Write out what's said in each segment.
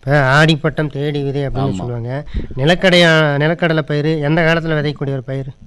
இப்போ ஆடிப்பட்டம் தேடி விதை அப்படின்னு சொல்லுவாங்க நிலக்கடையா நிலக்கடலை பயிர் எந்த காலத்தில் விதைக்கக்கூடிய ஒரு பயிர்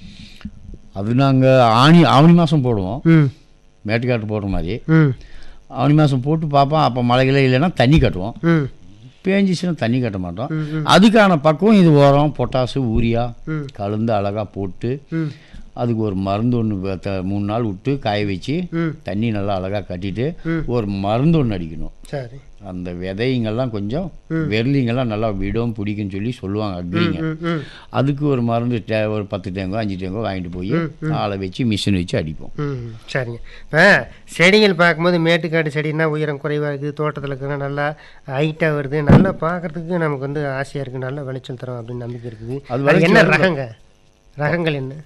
அது நாங்கள் ஆணி ஆவணி மாதம் போடுவோம் ம் மேட்டுக்காட்டு போடுற மாதிரி ம் ஆவணி மாதம் போட்டு பார்ப்போம் அப்போ மழைகளே இல்லைன்னா தண்ணி கட்டுவோம் ம் பேஞ்சிச்சுன்னா தண்ணி கட்ட மாட்டோம் ம், அதுக்கான பக்குவம் இது உரம் பொட்டாசு ஊரியா ம். கலந்து அழகாக போட்டு ம் அதுக்கு ஒரு மருந்து ஒன்று மூணு நாள் விட்டு காய வச்சு ம் தண்ணி நல்லா அழகாக கட்டிட்டு ம். ஒரு மருந்து ஒன்று அடிக்கணும் சரி அந்த விதைங்கெல்லாம் கொஞ்சம் வெர்லிங்கெல்லாம் நல்லா விடும் பிடிக்குன்னு சொல்லி சொல்லுவாங்க அக்ரிங்க ம் ம் அதுக்கு ஒரு மருந்து டே ஒரு பத்து தேங்கோ அஞ்சு தேங்கோ வாங்கிட்டு போய் ஆளை வச்சு மிஷின் வச்சு அடிப்போம் ம் சரிங்க இப்போ செடிகள் பார்க்கும்போது மேட்டுக்காடு செடின்னா உயரம் குறைவாக இருக்குது தோட்டத்தில் இருக்குன்னா நல்லா ஹைட்டாக வருது நல்லா பார்க்கறதுக்கு நமக்கு வந்து ஆசையாக இருக்குது நல்ல விளைச்சல் தரும் அப்படின்னு நம்பிக்கை இருக்குது அது அது என்ன ரகங்க ரகங்கள் என்ன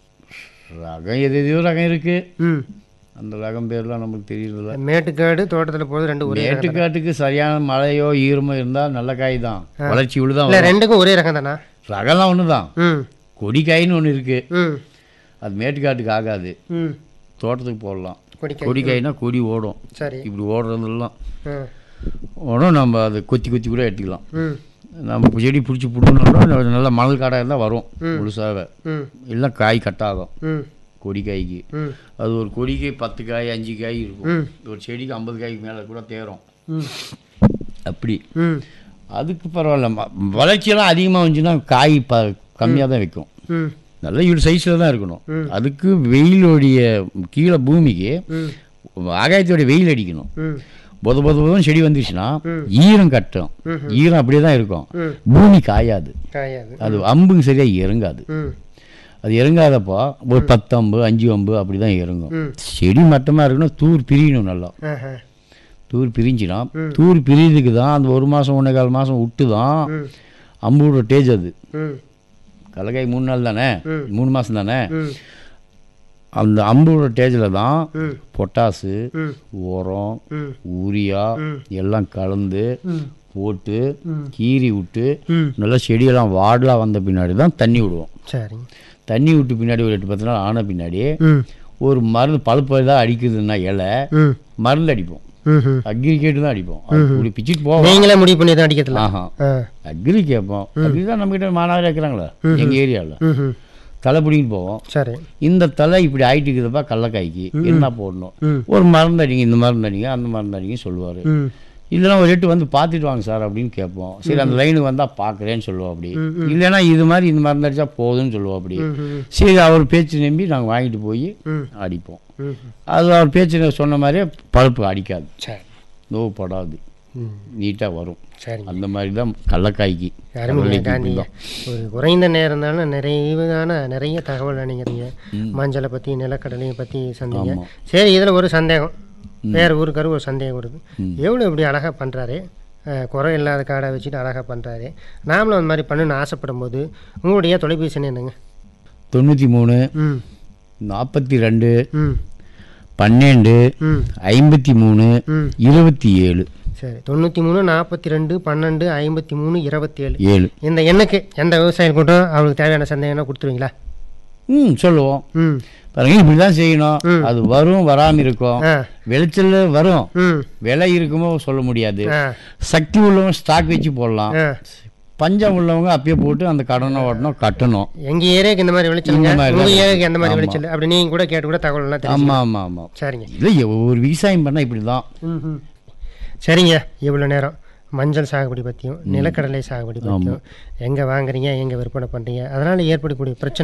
ரகம் எது எதையோ ரகம் இருக்குது ம் அந்த ரகம் பேர்லாம் நமக்கு தெரியறதில்ல மேட்டுக்காடு தோட்டத்தில் போகிறது ரெண்டு ஒரே ரகம் மேட்டுக்காட்டுக்கு சரியான மழையோ ஈரமோ இருந்தால் நல்ல காய் தான் வளர்ச்சி விழுதான் இல்லை ரெண்டுக்கும் ஒரே ரகம் தானா ரகம்லாம் ஒன்று தான் ம் கொடிக்காயின்னு ஒன்று இருக்குது ம் அது மேட்டுக்காட்டுக்கு ஆகாது ம் தோட்டத்துக்கு போடலாம் கொடிக்காய் கொடிக்காய்னா கொடி ஓடும் சரி இப்படி ஓடுறதெல்லாம் ம் ஓடும் நம்ம அதை கொத்தி கொத்தி கூட எடுத்துக்கலாம் ம் நம்ம செடி பிடிச்சி பிடிக்கணும்னா நல்ல மணல் காடாக இருந்தால் வரும் முழுசாக ம் இல்லை காய் கட்டாகும் ம் கொடிக்காய்க்கு ம் அது ஒரு கொடிக்கு பத்து காய் அஞ்சு காய் இருக்கும் ம் ஒரு செடிக்கு ஐம்பது காய்க்கு மேலே கூட தேரும் ம் அப்படி ம் அதுக்கு பரவாயில்ல ம- வளர்ச்சியெல்லாம் அதிகமாக வந்துச்சுன்னா காய் ப கம்மியாக தான் வைக்கும் ம் நல்ல இவ்வளோ சைஸில் தான் இருக்கணும் அதுக்கு வெயிலுடைய கீழே பூமிக்கு ம் ஆகாயத்தோடைய வெயில் அடிக்கணும் ம் பொத பொத பொதன்னு செடி வந்துச்சுன்னா ஈரம் கட்டும் ஈரம் அப்படியே தான் இருக்கும் ம். பூமி காயாது காயாது அது அம்புங்க சரியாக இறங்காது ம் அது இறங்காதப்போ ஒரு பத்து அம்பு அஞ்சு அம்பு அப்படி தான் இறங்கும் ம். செடி மட்டமாக இருக்கணும் தூர் பிரியணும் நல்லா ஆஹா தூர் பிரிஞ்சினா தூர் பிரியுதுக்கு தான் அந்த ஒரு மாதம் ஒன்றே கால் மாதம் விட்டு தான் ம் அம்புவோட டேஜ் அது ம் கடலக்காய் மூணு நாள் தானே ம். மூணு மாதம் தானே ம் அந்த அம்புவோட டேஜில் தான் ம் பொட்டாசு ம் உரம் ம் யூரியா ம். எல்லாம் கலந்து ம் போட்டு ம். கீறி விட்டு ம் நல்லா செடியெல்லாம் வாடலாக வந்த பின்னாடி தான் தண்ணி விடுவோம் சரிங்க தண்ணி விட்டு பின்னாடி ஒரு எட்டு பத்து நாள் ஆன பின்னாடி ம் ஒரு மருந்து பழுப்பு தான் அடிக்குதுன்னா இலை ம் மருந்து அடிப்போம் ம் ம் அக்ரிகேட்டு தான் அடிப்போம் அது இப்படி பிச்சுட்டு போவோம் நீங்களே முடிவு பண்ணி தான் அடிக்கிறதுல ஆஹா ஆ அக்ரி கேட்போம் அக்ரி தான் நம்மக்கிட்ட மாணவர் இருக்கிறாங்களே எங்கள் ஏரியாவில் ம் ம் தலை பிடிக்கிட்டு போவோம் சரி இந்த தலை இப்படி ஆயிட்டு இருக்குதுப்பா கடலக்காய்க்கு என்ன போடணும் ம் ஒரு மருந்து அடிங்க இந்த மருந்து அடிங்க அந்த மருந்து அடிங்க சொல்லுவார் ம் இல்லைன்னா ஒரு எட்டு வந்து பார்த்துட்டு வாங்க சார் அப்படின்னு கேட்போம் சரி அந்த லைனுக்கு வந்தால் பார்க்குறேன்னு சொல்லுவோம் அப்படி இல்லைன்னா இது மாதிரி இந்த மருந்து அடித்தா போதும்னு சொல்லுவோம் அப்படி ம் ம் சரி அவர் பேச்சு நம்பி நாங்கள் வாங்கிட்டு போய் ம் அடிப்போம் ம் அது அவர் பேச்சு சொன்ன மாதிரியே பழுப்பு அடிக்காது சரி நோவு படாது ம் நீட்டாக வரும் சரிங்க அந்த மாதிரி தான் கடலக்காய்க்கு அருமையாக கடலைக்கு காந்திங்க இப்படி ஒரு குறைந்த நேரம் தானே நிறைவான நிறைய தகவல் நினைக்கிறீங்க மஞ்சளை பற்றி நிலக்கடலையை பற்றி சொன்னீங்க ஆமா. சரி இதில் ஒரு சந்தேகம் வேறு ஊருக்காரு ஒரு சந்தேகம் வருது எவ்வளோ இப்படி அழகாக பண்ணுறாரு குறை இல்லாத காடை வச்சுட்டு அழகாக பண்ணுறாரு நாமளும் அந்த மாதிரி பண்ணணும்னு ஆசைப்படும் போது உங்களுடைய தொலைபேசி எண் என்னங்க தொண்ணூற்றி மூணு ம் நாற்பத்தி ரெண்டு ம் பன்னெண்டு ம் ஐம்பத்தி மூணு ம் இருபத்தி ஏழு சரி தொண்ணூற்றி மூணு நாற்பத்தி ரெண்டு பன்னெண்டு ஐம்பத்தி மூணு இருபத்தேழு ஏழு இந்த எண்ணுக்கு எந்த விவசாயம் கூட்டம் அவங்களுக்கு தேவையான சந்தேகம்னா கொடுத்துருவீங்களா ம் சொல்லுவோம் ம் பாருங்க இப்படி தான் செய்யணும் அது வரும் வராமல் இருக்கும் ஆ விளைச்சல் வரும் ம் விலை இருக்குமோ சொல்ல முடியாது ஆ சக்தி உள்ளவங்க ஸ்டாக் வச்சு போடலாம் ஆ பஞ்சம் உள்ளவங்க அப்பயே போட்டு அந்த கடனை ஓட்டணும் கட்டணும் எங்க ஏரியாவுக்கு இந்த மாதிரி விளைச்சலுங்க இந்த மாதிரி உங்க தான். ஏரியாவுக்கு எந்த மாதிரி ஆமா. விளைச்சல் அப்படி நீங்க கூட கேட்டு கூட தகவல் எல்லாம் தெரியும் ஆமாம் ஆமாம் ஆமாம் சரிங்க இல்லை ஒரு விவசாயம் பண்ணால் இப்படி தான் ம் சரிங்க இவ்வளோ நேரம் மஞ்சள் சாகுபடி பற்றியும் நிலக்கடலை சாகுபடி பற்றியும் எங்கே வாங்குறீங்க எங்கே விற்பனை பண்ணுறீங்க அதனால் ஏற்படக்கூடிய பிரச்சனை